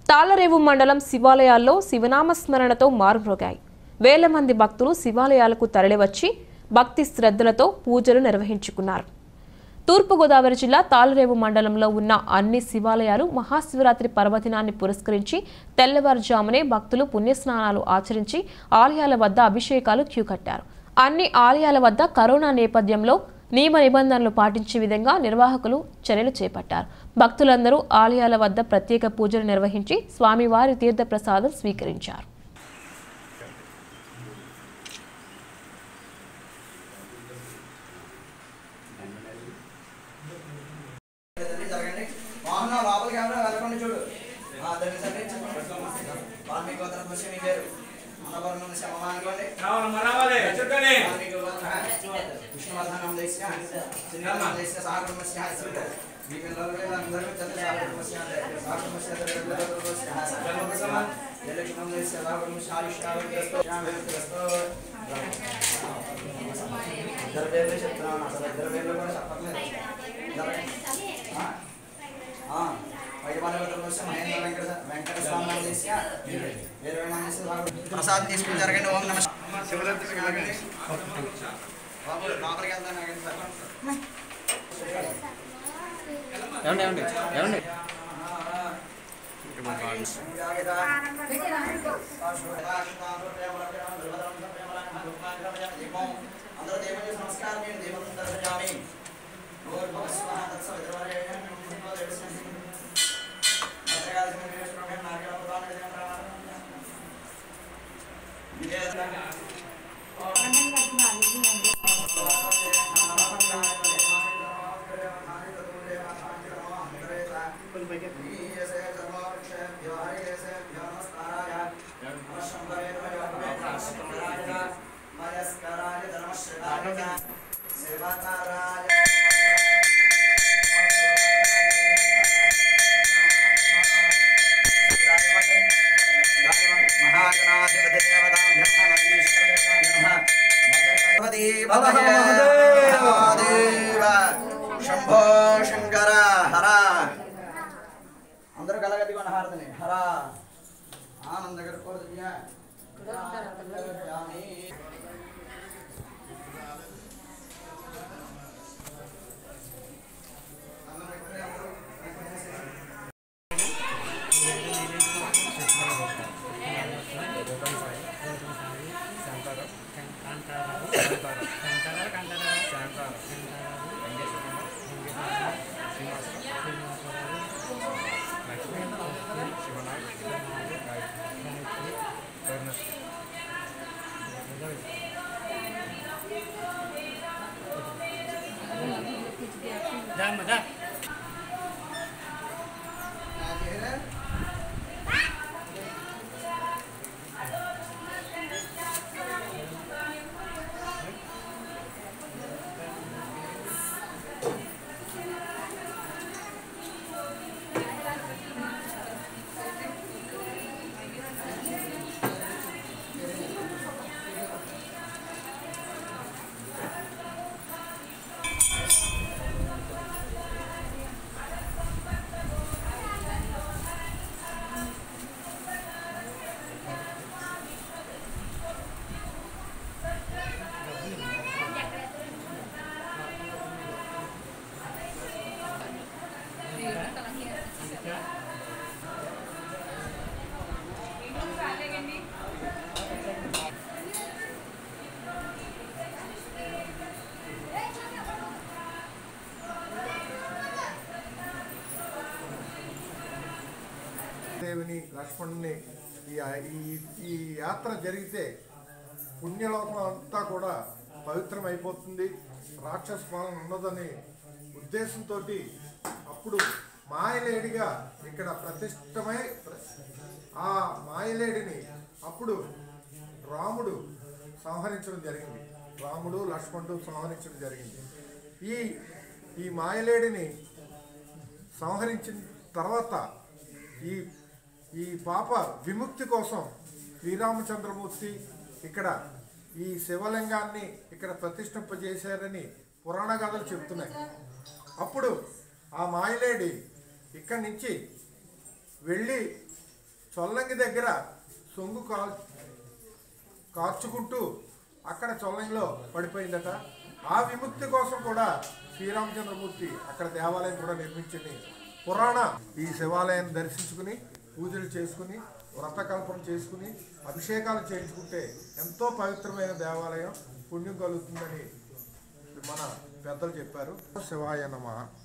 తాళరేవు మండలం శివాలయాల్లో శివనామ స్మరణతో మారుమ్రోగాయి వేల మంది భక్తులు శివాలయాలకు తరలివచ్చి భక్తి శ్రద్ధలతో పూజలు నిర్వహించుకున్నారు తూర్పుగోదావరి జిల్లా తాళరేవు మండలంలో ఉన్న అన్ని శివాలయాలు మహాశివరాత్రి పర్వదినాన్ని పురస్కరించి తెల్లవారుజామునే భక్తులు పుణ్యస్నానాలు ఆచరించి ఆలయాల వద్ద అభిషేకాలు క్యూ కట్టారు అన్ని ఆలయాల వద్ద కరోనా నేపథ్యంలో నియమ నిబంధనలు పాటించే విధంగా నిర్వాహకులు చర్యలు చేపట్టారు భక్తులందరూ ఆలయాల వద్ద ప్రత్యేక పూజలు నిర్వహించి స్వామివారి తీర్థప్రసాదం స్వీకరించారు జరగండి మోహన్ లోపల కెమెరా వెళ్ళకుండా చూడు ఆ, దగ్గర సరే వాల్మీకి గోత్రం చూసి మీ పేరు అన్నవరం శమమా అనుకోండి వాల్మీకి గోత్రం విష్ణువర్ధనం దేశ శ్రీరామ దేశ సాగరమస్య మీ పిల్లలకి అందరూ చదివి సాగరమస్య సాగరమస్య సాగరమస్య జలక్షణం దేశ సాగరమస్య ఆయుష్యావగ్రస్తో శ్యామగ్రస్తో ఇద్దరు పేర్లు చెప్తున్నాను అసలు ఇద్దరు పేర్లు కూడా చెప్పట్లేదు జరగండి ఆ? ఆ, వైద్యపాలకుల కోసం మహేంద్ర వెంకట వెంకట స్వామి చేసి ఇరవై మంది శివాలు ప్రసాదం తీసుకుని జరగండి ఓం నమ శివరాత్రి ఆగండి బాబు లోపలికి వెళ్తాను ఆగండి సార్ ఏమండి ఏమండి ఏమండి అందరూ దేవుని నమస్కారం నేను దేవుని దర్శయామి భగవస్వాహ తత్సవిద్రవరేణ శంభో శంకర హర అందరూ కలగతి కొన హారతని హర ఆనంద గర్భోదయ దేవిని లక్ష్మణుని ఈ ఈ- ఈ యాత్ర జరిగితే పుణ్యలోకం అంతా కూడా పవిత్రం అయిపోతుంది రాక్షస పాలన ఉన్నదని ఉద్దేశంతో అప్పుడు మాయలేడిగా ఇక్కడ ప్రతిష్టమై ప్ర- ఆ మాయలేడిని అప్పుడు రాముడు సంహరించడం జరిగింది రాముడు లక్ష్మణుడు సంహరించడం జరిగింది ఈ ఈ మాయలేడిని సంహరించిన తర్వాత ఈ ఈ పాప విముక్తి కోసం శ్రీరామచంద్రమూర్తి ఇక్కడ ఈ శివలింగాన్ని ఇక్కడ ప్రతిష్ఠింపజేశారని పురాణ గాథలు చెప్తున్నాయి అప్పుడు ఆ మాయలేడి ఇక్కడి నుంచి వెళ్ళి చొల్లంగి దగ్గర సొంగు కాల్ కార్చుకుంటూ అక్కడ చొల్లంగిలో పడిపోయిందట ఆ విముక్తి కోసం కూడా శ్రీరామచంద్రమూర్తి అక్కడ దేవాలయం కూడా నిర్మించింది పురాణ ఈ శివాలయాన్ని దర్శించుకుని పూజలు చేసుకుని వ్రతకల్పన చేసుకుని అభిషేకాలు చేయించుకుంటే ఎంతో పవిత్రమైన దేవాలయం పుణ్యం కలుగుతుందని మన పెద్దలు చెప్పారు శివాయ నమ